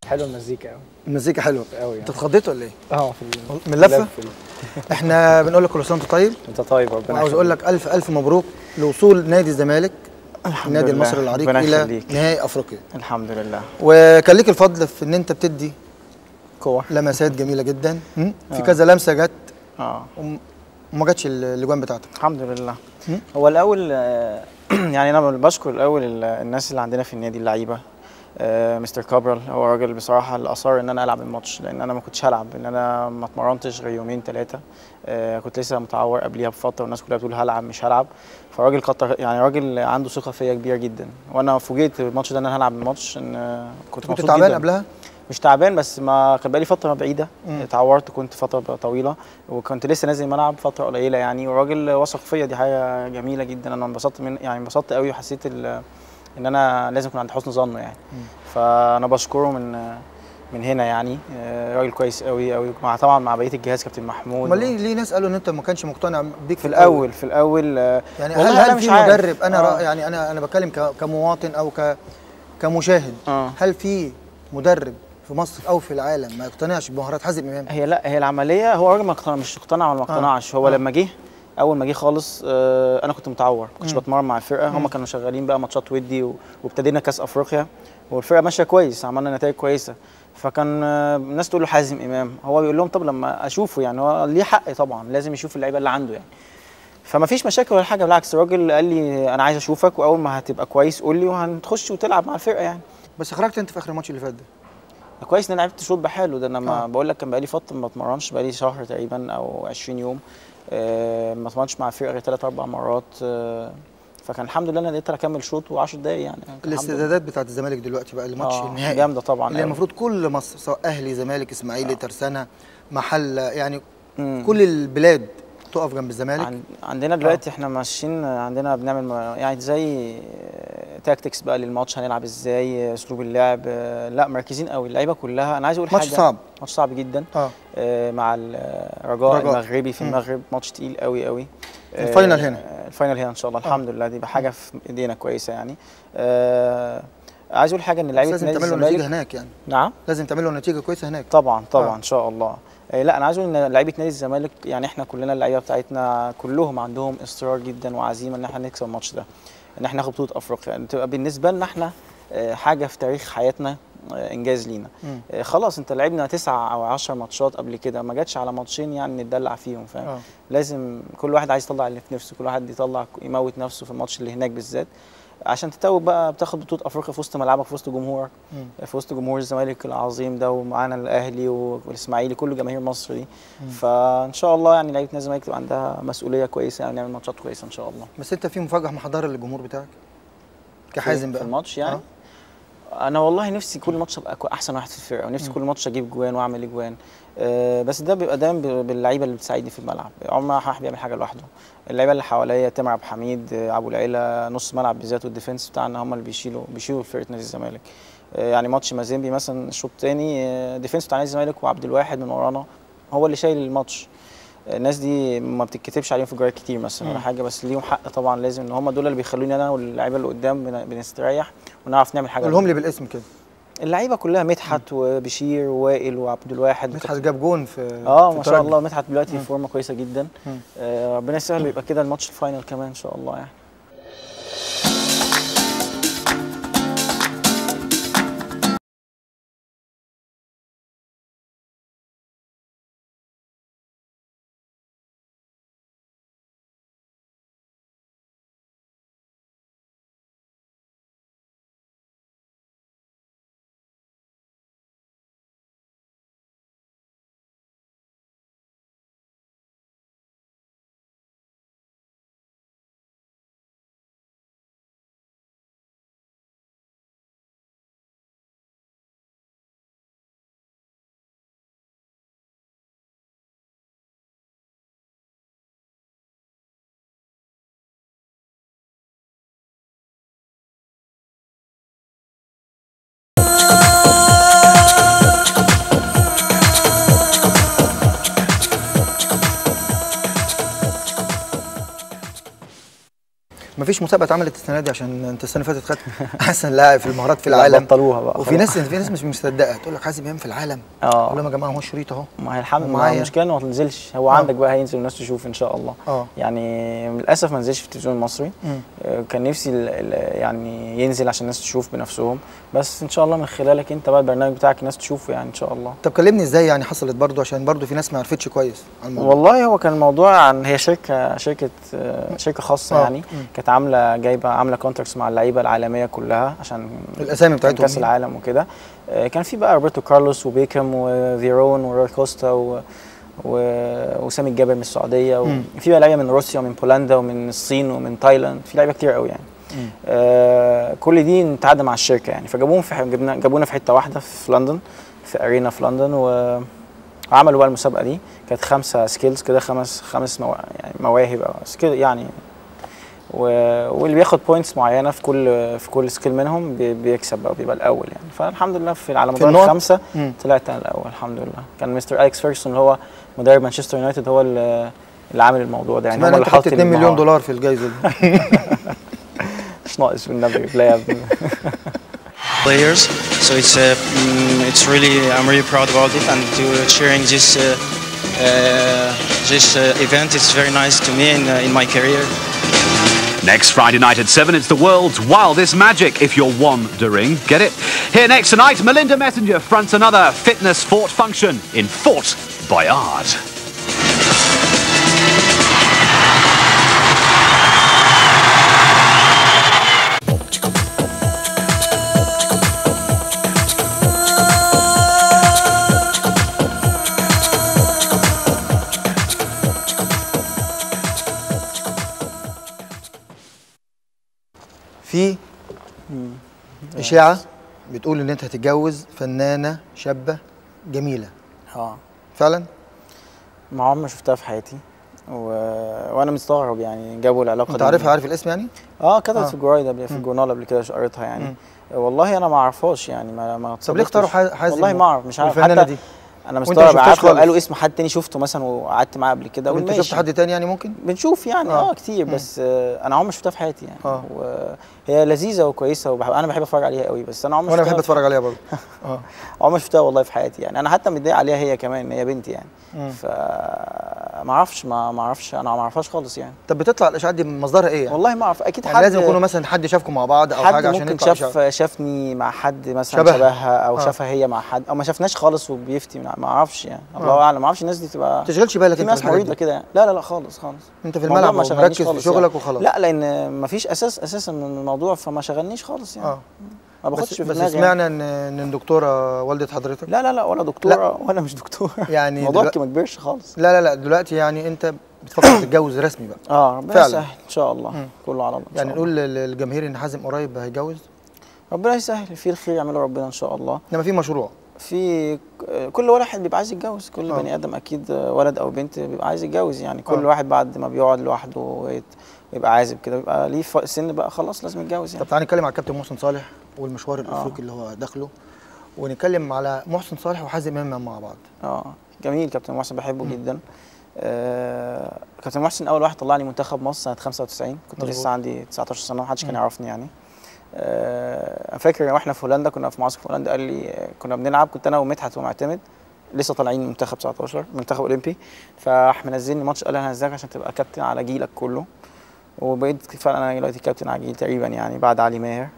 حلوه المزيكا قوي المزيكا حلوه قوي انت يعني اتخضيت ولا ايه؟ اه في من اللفه؟ في- احنا بنقول لك كل سنه وانت طيب انت طيب ربنا وعاوز اقول لك الف الف مبروك لوصول نادي الزمالك النادي لله. المصري العريق ربنا الى يخليك. نهائي افريقيا الحمد لله وكان ليك الفضل في ان انت بتدي كور لمسات جميله جدا م? في آه. كذا لمسه جت اه وم- وما جاتش ال- الاجوان بتاعتك الحمد لله مم. هو الاول آه، يعني انا بشكر الاول ال- الناس اللي عندنا في النادي اللعيبه آه، مستر كابرال هو راجل بصراحه اللي اصر ان انا العب الماتش لان انا ما كنتش هلعب لان انا ما اتمرنتش غير يومين ثلاثه كنت لسه متعور قبليها بفتره والناس كلها بتقول هلعب مش هلعب فراجل كتر يعني راجل عنده ثقه فيا كبيره جدا وانا فوجئت بالماتش ده ان انا هلعب الماتش ان آه، كنت كنت مبسوط تعبان جدا. قبلها مش تعبان بس ما كان بقالي فتره بعيده مم. اتعورت كنت فتره طويله وكنت لسه نازل الملعب فتره قليله يعني والراجل وثق فيا دي حاجه جميله جدا انا انبسطت من يعني انبسطت قوي وحسيت ال- ان انا لازم اكون عند حسن ظنه يعني مم. فانا بشكره من من هنا يعني آه، راجل كويس قوي قوي مع طبعا مع بقيه الجهاز كابتن محمود امال ليه ليه ناس قالوا ان انت ما كانش مقتنع بيك في الاول في الاول آه، يعني والله هل أنا هل مش في عارف. مدرب انا آه. رأ- يعني انا انا بتكلم ك- كمواطن او ك كمشاهد اه هل في مدرب في مصر او في العالم ما يقتنعش بمهارات حازم امام هي لا هي العمليه هو راجل ما اقتنع مش اقتنع ولا ما آه. اقتنعش هو آه. لما جه اول ما جه خالص آه انا كنت متعور ما كنتش مم. بتمرن مع الفرقه مم. هم كانوا شغالين بقى ماتشات ودي و- وابتدينا كاس افريقيا والفرقه ماشيه كويس عملنا نتائج كويسه فكان آه، الناس تقول له حازم امام هو بيقول لهم طب لما اشوفه يعني هو ليه حق طبعا لازم يشوف اللعيبه اللي عنده يعني فما فيش مشاكل ولا حاجه بالعكس الراجل قال لي انا عايز اشوفك واول ما هتبقى كويس قول لي وهنخش وتلعب مع الفرقه يعني بس خرجت انت في اخر الماتش اللي فات ده كويس ان انا لعبت شوط بحاله ده انا ما آه. بقول لك كان بقالي فتره ما بتمرنش بقالي شهر تقريبا او 20 يوم آه، ما اتمرنش مع الفرقه غير ثلاث اربع مرات آه، فكان الحمد لله انا قدرت اكمل شوط و10 دقايق يعني الحمد لله. الاستعدادات بتاعت الزمالك دلوقتي بقى الماتش آه، النهائي جامده طبعا اللي أوي. المفروض كل مصر سواء اهلي زمالك اسماعيلي ترسانه محله يعني مم. كل البلاد تقف جنب الزمالك عن- عندنا دلوقتي احنا ماشيين عندنا بنعمل م- يعني زي تاكتكس بقى للماتش هنلعب ازاي اسلوب اللعب آه، لا مركزين قوي اللعيبه كلها انا عايز اقول ماتش حاجه صعب ماتش صعب جدا اه آه، مع الرجاء رجاء. المغربي في مم. المغرب ماتش تقيل قوي قوي آه، الفاينل هنا. آه، الفاينل هنا ان شاء الله الحمد لله دي حاجه في ايدينا كويسه يعني آه، عايز اقول حاجه ان بس لعيبه لازم نادي تعمل له نتيجه الزمالك هناك يعني نعم لازم تعمل له نتيجه كويسه هناك طبعا طبعا آه. ان شاء الله آه، لا انا عايز اقول ان لعيبه نادي الزمالك يعني احنا كلنا اللعيبه بتاعتنا كلهم عندهم اصرار جدا وعزيمه ان احنا نكسب الماتش ده ان احنا ناخد بطوله افريقيا يعني تبقى بالنسبه لنا احنا آه، حاجه في تاريخ حياتنا آه، انجاز لينا مم. آه، خلاص انت لعبنا تسعة او عشر ماتشات قبل كده ما جاتش على ماتشين يعني نتدلع فيهم فاهم اه لازم كل واحد عايز يطلع اللي في نفسه كل واحد يطلع يموت نفسه في الماتش اللي هناك بالذات عشان تتوب بقى بتاخد بطوله افريقيا في وسط ملعبك في وسط جمهورك مم. في وسط جمهور الزمالك العظيم ده ومعانا الاهلي والاسماعيلي كل جماهير مصر دي مم. فان شاء الله يعني لعيبه نادي الزمالك تبقى عندها مسؤوليه كويسه يعني نعمل ماتشات كويسه ان شاء الله بس انت في مفاجاه محضره للجمهور بتاعك كحازم في بقى الماتش يعني انا والله نفسي كل ماتش ابقى كو- احسن واحد في الفرقه ونفسي مم. كل ماتش اجيب جوان واعمل اجوان أه بس ده بيبقى دايما ب- باللعيبه اللي بتساعدني في الملعب عمر ما حد بيعمل حاجه لوحده اللعيبه اللي حواليا تامر عبد الحميد آه، ابو العيله نص ملعب بالذات والديفنس بتاعنا هم اللي بيشيلوا بيشيلوا فرقه نادي الزمالك آه، يعني ماتش مازيمبي مثلا الشوط الثاني ديفنس بتاع نادي الزمالك وعبد الواحد من ورانا هو اللي شايل الماتش الناس دي ما بتتكتبش عليهم في جوائز كتير مثلا ولا مم. حاجه بس ليهم حق طبعا لازم ان هم دول اللي بيخلوني انا واللعيبه اللي قدام بن- بنستريح ونعرف نعمل حاجه قولهم لي بالاسم كده اللعيبه كلها مدحت وبشير ووائل وعبد الواحد مدحت جاب جون في اه في ما شاء الترجي. الله مدحت دلوقتي مم. في فورمه كويسه جدا مم. آه ربنا يسهل ويبقى كده الماتش الفاينل كمان ان شاء الله يعني مفيش مسابقه اتعملت السنه دي عشان انت السنه اللي فاتت خدت احسن لاعب في المهارات في العالم بطلوها بقى وفي خلاص. ناس في ناس مش مصدقه تقول لك حازم امام في العالم اه اقول لهم يا جماعه هو الشريط اهو ما هي الحمد لله معايا. المشكله انه ما تنزلش هو آه. عندك بقى هينزل والناس تشوف ان شاء الله اه يعني للاسف ما نزلش في التلفزيون المصري مم. آه، كان نفسي ال- ال- يعني ينزل عشان الناس تشوف بنفسهم بس ان شاء الله من خلالك انت بقى البرنامج بتاعك الناس تشوفه يعني ان شاء الله طب كلمني ازاي يعني حصلت برضو عشان برضو في ناس ما عرفتش كويس عن الموضوع والله هو كان الموضوع عن هي شركه شركه آه، شركه خاصه آه. يعني مم. كانت عامله جايبه عامله كونتراكتس مع اللعيبه العالميه كلها عشان الاسامي كان بتاعتهم كاس مين؟ العالم وكده آه، كان في بقى روبرتو كارلوس وبيكم وفيرون وروي كوستا و و- وسامي الجابر من السعوديه مم. وفي بقى لعيبه من روسيا ومن بولندا ومن الصين ومن تايلاند في لعيبه كتير قوي يعني مم. آه كل دي نتعدى مع الشركه يعني فجابوهم في ح- جبنا جابونا في حته واحده في لندن في ارينا في لندن و وعملوا بقى المسابقه دي كانت خمسه سكيلز كده خمس خمس موا... يعني مواهب او سكيل يعني و... واللي بياخد بوينتس معينه في كل في كل سكيل منهم بي... بيكسب بقى بيبقى الاول يعني فالحمد لله في على في مدار النقط؟ الخمسه مم. طلعت انا الاول الحمد لله كان مستر اليكس فيرجسون اللي هو مدرب مانشستر يونايتد هو اللي اللي عامل الموضوع ده يعني سمعنا هو انت اللي خدت حط 2 مليون المهارة. دولار في الجائزه دي مش ناقص والنبي لا يا ابني players. So it's uh, mm, it's really I'm really proud about it and to cheering this uh, uh, this uh, event. It's very nice to me in uh, in my career. Next Friday night at 7, it's the world's wildest magic if you're wandering. Get it? Here next tonight, Melinda Messenger fronts another fitness fort function in Fort Boyard. في اشاعه بتقول ان انت هتتجوز فنانه شابه جميله اه فعلا ما عمري ما شفتها في حياتي و... وانا مستغرب يعني جابوا العلاقه انت دي عارفها منين. عارف الاسم يعني اه كتبت آه. في الجرايد قبل في الجورنال قبل كده قريتها يعني والله انا ما اعرفهاش يعني ما ما طب ليه اختاروا تصدقتش. ح- حازم والله ما اعرف مش عارف والفنانة حتى دي انا وأنت ما مستغرب شفتهاش عارف لو خالص؟ قالوا اسم حد تاني شفته مثلا وقعدت معاه قبل كده اقول وانت ماشي شفت حد تاني يعني ممكن بنشوف يعني آه. اه, كتير بس آه انا عمري ما شفتها في حياتي يعني آه. وهي لذيذه وكويسه وبحب انا بحب اتفرج عليها قوي بس انا عمري ما وانا شفتها بحب في- اتفرج عليها برضه اه عمري ما شفتها والله في حياتي يعني انا حتى متضايق عليها هي كمان ان هي بنتي يعني مم. ف ما اعرفش ما ما اعرفش انا ما اعرفهاش خالص يعني طب بتطلع الاشاعات دي مصدرها ايه يعني؟ والله ما اعرف اكيد يعني حد لازم يكونوا مثلا حد شافكم مع بعض او حد حاجه عشان ممكن يطلع شاف إشاعة. شافني مع حد مثلا شبهها. شبهها او آه. شافها هي مع حد او ما شافناش خالص وبيفتي ما اعرفش يعني الله آه. اعلم ما اعرفش الناس دي تبقى ما تشغلش بالك في انت ناس بالحاجات مريضه دي. كده يعني. لا لا لا خالص خالص انت في الموضوع الملعب ما شغلنيش ومركز في خالص شغلك يعني. وخلاص لا لان ما فيش اساس اساسا من الموضوع فما شغلنيش خالص يعني اه ما باخدش بس, في بس دماغي يعني. سمعنا ان ان الدكتوره والده حضرتك لا لا لا ولا دكتوره ولا مش دكتوره يعني الموضوع دلوقتي- ما كبرش خالص لا لا لا دلوقتي يعني انت بتفكر تتجوز رسمي بقى اه ربنا فعلا. يسهل ان شاء الله مم. كله على الله إن يعني شاء نقول لل- للجماهير ان حازم قريب هيتجوز ربنا يسهل في الخير يعمله ربنا ان شاء الله انما في مشروع في كل واحد بيبقى عايز يتجوز كل آه. بني ادم اكيد ولد او بنت بيبقى عايز يتجوز يعني كل آه. واحد بعد ما بيقعد لوحده ويت- ويبقى عازب كده بيبقى ليه ف- سن بقى خلاص لازم يتجوز يعني طب تعالى نتكلم على الكابتن محسن صالح والمشوار الافريقي اللي هو داخله ونتكلم على محسن صالح وحازم امام مع بعض اه جميل كابتن محسن بحبه جدا آه كابتن محسن اول واحد طلعني منتخب مصر سنه 95 كنت مظبوط. لسه عندي 19 سنه محدش كان يعرفني يعني آه أنا فاكر واحنا في هولندا كنا في معسكر في هولندا قال لي آه، كنا بنلعب كنت انا ومدحت ومعتمد لسه طالعين من منتخب 19 منتخب اولمبي فراح منزلني ماتش قال لي انا هنزلك عشان تبقى كابتن على جيلك كله وبقيت فعلا انا دلوقتي كابتن على جيل تقريبا يعني بعد علي ماهر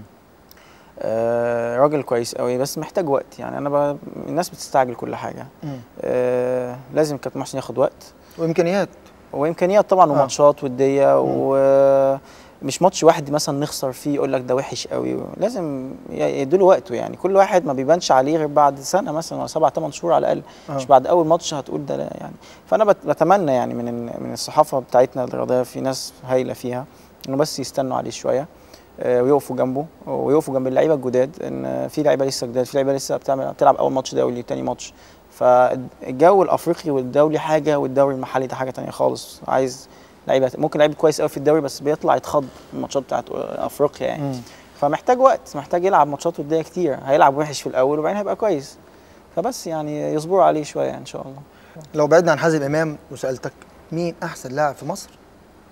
آه راجل كويس قوي بس محتاج وقت يعني انا ب... الناس بتستعجل كل حاجه آه لازم كابتن محسن ياخد وقت وامكانيات وامكانيات طبعا آه. وماتشات وديه ومش ماتش واحد مثلا نخسر فيه يقول لك ده وحش قوي لازم يديله وقته يعني كل واحد ما بيبانش عليه غير بعد سنه مثلا ولا سبع ثمان شهور على الاقل آه. مش بعد اول ماتش هتقول ده لا يعني فانا بت- بتمنى يعني من ال- من الصحافه بتاعتنا الرياضيه في ناس هايله فيها انه بس يستنوا عليه شويه آه، ويقفوا جنبه ويقفوا جنب اللعيبه الجداد ان في لعيبه لسه جداد في لعيبه لسه بتعمل بتلعب اول ماتش دولي تاني ماتش فالجو الافريقي والدولي حاجه والدوري المحلي ده حاجه تانية خالص عايز لعيبه ممكن لعيب كويس قوي في الدوري بس بيطلع يتخض من الماتشات بتاعت افريقيا يعني مم. فمحتاج وقت محتاج يلعب ماتشات وديه كتير هيلعب وحش في الاول وبعدين هيبقى كويس فبس يعني يصبروا عليه شويه ان شاء الله لو بعدنا عن حازم امام وسالتك مين احسن لاعب في مصر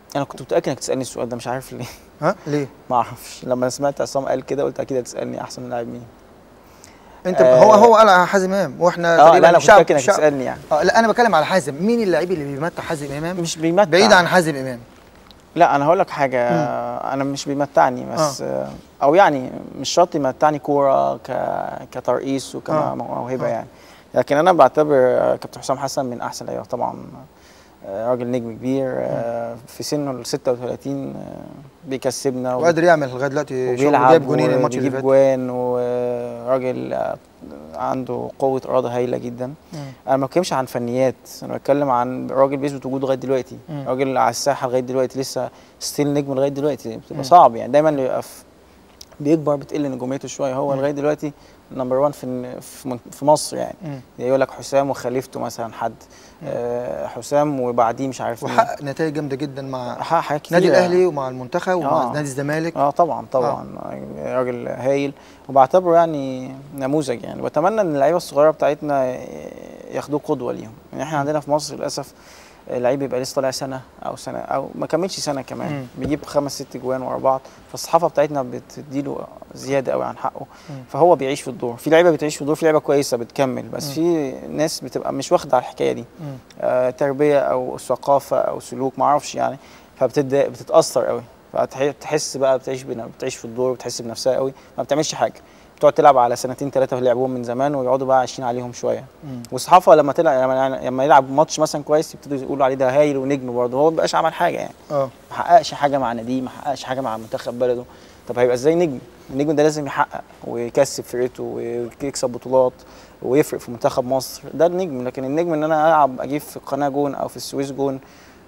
انا كنت متاكد انك تسالني السؤال ده مش عارف ليه ها ليه ما اعرفش لما سمعت عصام قال كده قلت اكيد هتسالني احسن لاعب مين انت آه. هو هو قال على حازم امام واحنا اه تقريبا لا انا كنت شعب- متاكد انك شعب- تسالني يعني اه لا انا بتكلم على حازم مين اللعيب اللي بيمتع حازم امام مش بيمتع بعيد عن حازم امام لا انا هقول لك حاجه انا مش بيمتعني بس آه. او يعني مش شرط يمتعني كوره ك... كترقيص آه. وكموهبه آه. يعني لكن انا بعتبر آه، كابتن حسام حسن من احسن اللعيبه طبعا آه، راجل نجم كبير آه، في سنه ال 36 آه، بيكسبنا و- وقادر يعمل لغايه دلوقتي شغل وبيلعب جايب جونين الماتش اللي وبيجيب فات جوان وراجل آه، عنده قوه اراده هايله جدا مم. انا ما بتكلمش عن فنيات انا بتكلم عن راجل بيثبت وجوده لغايه دلوقتي مم. راجل على الساحه لغايه دلوقتي لسه ستيل نجم لغايه دلوقتي مم. بتبقى صعب يعني دايما اللي بيبقى في- بيكبر بتقل نجوميته شويه هو مم. لغايه دلوقتي نمبر 1 في في من- في مصر يعني مم. يقول لك حسام وخليفته مثلا حد آه، حسام وبعديه مش عارف مين. وحقق نتائج جامده جدا مع حقق حاجات كتير نادي الاهلي ومع المنتخب ومع آه. نادي الزمالك اه طبعا طبعا راجل هايل وبعتبره يعني نموذج يعني واتمنى ان اللعيبه الصغيره بتاعتنا ياخدوه قدوه ليهم يعني احنا عندنا في مصر للاسف لعيب يبقى لسه طالع سنه او سنه او ما كملش سنه كمان مم. بيجيب خمس ست جوان ورا بعض فالصحافه بتاعتنا بتديله زياده قوي عن حقه مم. فهو بيعيش في الدور في لعيبه بتعيش في الدور في لعيبه كويسه بتكمل بس مم. في ناس بتبقى مش واخده على الحكايه دي مم. آه، تربيه او ثقافه او سلوك ما اعرفش يعني فبتتضايق بتتاثر قوي فتحس بقى بتعيش بنا بتعيش في الدور وبتحس بنفسها قوي ما بتعملش حاجه بتقعد تلعب على سنتين ثلاثه لعبوهم من زمان ويقعدوا بقى عايشين عليهم شويه مم. والصحافه لما تلعب لما لما يلعب ماتش مثلا كويس يبتدوا يقولوا عليه ده هايل ونجم برضه هو ما بيبقاش عمل حاجه يعني اه ما حققش حاجه مع ناديه ما حققش حاجه مع منتخب بلده طب هيبقى ازاي نجم النجم ده لازم يحقق ويكسب فرقته ويكسب بطولات ويفرق في منتخب مصر ده النجم لكن النجم ان انا العب اجيب في القناه جون او في السويس جون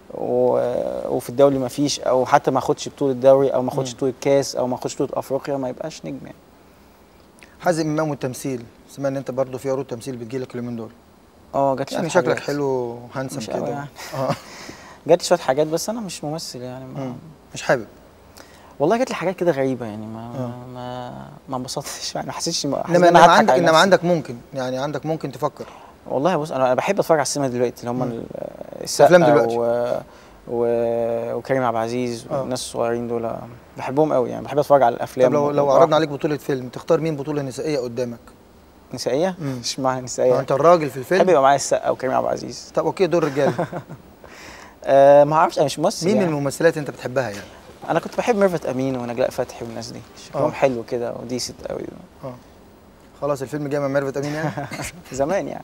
و- وفي الدوري ما فيش او حتى ما اخدش بطوله دوري او ما اخدش مم. بطوله كاس او ما اخدش بطوله افريقيا ما يبقاش نجم يعني حازم امام والتمثيل سمعنا ان انت برضه في عروض تمثيل بتجيلك اليومين دول اه جات لي يعني شوية شكلك حاجات. حلو هانسم مش قوي كده يعني. اه جات لي شويه حاجات بس انا مش ممثل يعني ما مم. مش حابب والله جات لي حاجات كده غريبه يعني ما آه. ما ما انبسطتش يعني ما حسيتش ما حسيت انما إن أنا انما هضحك عندك على انما نفسي. عندك ممكن يعني عندك ممكن تفكر والله بص انا أنا بحب اتفرج على السينما دلوقتي اللي هم مم. ال- الأفلام السقا دلوقتي. و... و... وكريم عبد العزيز آه. والناس الصغيرين دول بحبهم قوي يعني بحب اتفرج على الافلام طب لو لو وأروح- عرضنا عليك بطولة فيلم تختار مين بطولة نسائية قدامك؟ نسائيه مم. مش معنى آه، نسائيه انت الراجل في بحب الفيلم يبقى معايا السقا وكريم عبد العزيز طب اوكي دور رجاله أه ما اعرفش انا مش ممثل مين من يعني. الممثلات انت بتحبها يعني؟ انا كنت بحب ميرفت امين ونجلاء فتحي والناس دي شكلهم آه. حلو كده وديسنت قوي اه خلاص الفيلم جاي من ميرفت امين يعني؟ زمان يعني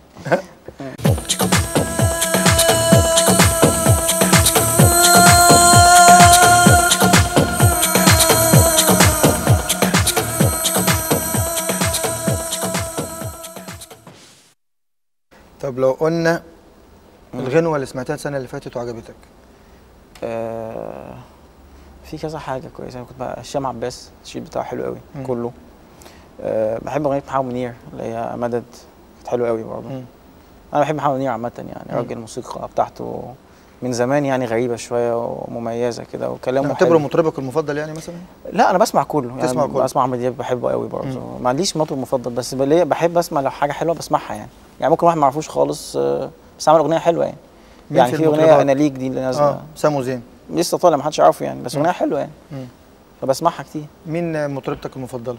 طب لو قلنا مم. الغنوة اللي سمعتها السنة اللي فاتت وعجبتك آه، في كذا حاجه كويسه انا كنت بقى هشام عباس الشيت بتاعه حلو قوي مم. كله أه بحب اغنيه محمد منير اللي هي مدد كانت حلوه قوي برضه مم. انا بحب محمد منير عامه يعني مم. راجل الموسيقى بتاعته من زمان يعني غريبه شويه ومميزه كده وكلامه نعتبره حلو مطربك المفضل يعني مثلا؟ لا انا بسمع كله يعني تسمع كله. بسمع عمرو دياب بحبه قوي برضه مم. ما عنديش مطرب مفضل بس ليا بحب اسمع لو حاجه حلوه بسمعها يعني يعني ممكن واحد ما اعرفوش خالص آه، بس عمل اغنيه حلوه يعني مين يعني في في اغنيه المطربات؟ انا ليك دي اللي نازله اه سامو زين لسه طالع ما حدش يعرفه يعني بس مم. اغنيه حلوه يعني مم. فبسمعها كتير مين مطربتك المفضلة؟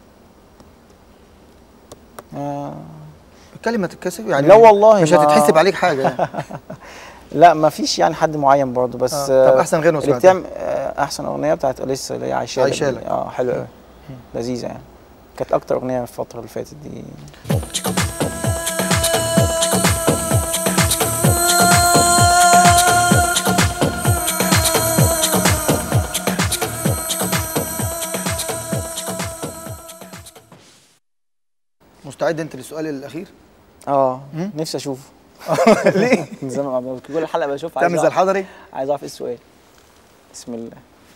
آه اتكلم ما تتكسف يعني لا والله مش ما- هتتحسب عليك حاجة يعني لا ما فيش يعني حد معين برضه بس آه. طب احسن غنوة اللي سمعتها؟ بتعمل آه، احسن اغنيه بتاعت اليسا اللي هي عايشالك دي. عايشالك. اه حلوه قوي لذيذه يعني كانت اكتر اغنيه في الفتره اللي فاتت دي مستعد انت للسؤال الاخير؟ اه مم؟ نفسي اشوفه ليه؟ من زمان كل الحلقه بشوفها تعمل عايز زي أعرف- الحضري؟ عايز اعرف ايه السؤال بسم الله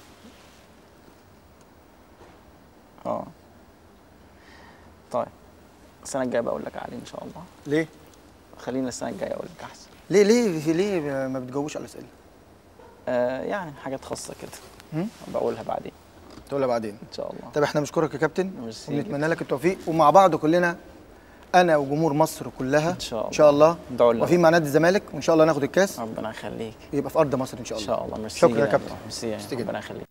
اه طيب السنه الجايه بقول لك عليه ان شاء الله ليه؟ خلينا السنه الجايه اقول لك احسن ليه ليه في ليه ما بتجاوبوش على الاسئله؟ آه يعني حاجات خاصه كده مم؟ بقولها بعدين تقولها بعدين ان شاء الله طب احنا بنشكرك يا كابتن ميرسي ونتمنى لك التوفيق ومع بعض كلنا انا وجمهور مصر كلها إن شاء الله. ان شاء الله ادعوا لنا. وفي مع نادي الزمالك وان شاء الله ناخد الكاس ربنا يخليك يبقى في ارض مصر ان شاء ان الله شاء الله ميرسي شكرا يا جداً. كابتن. ميرسي ميرسي جداً. ربنا يخليك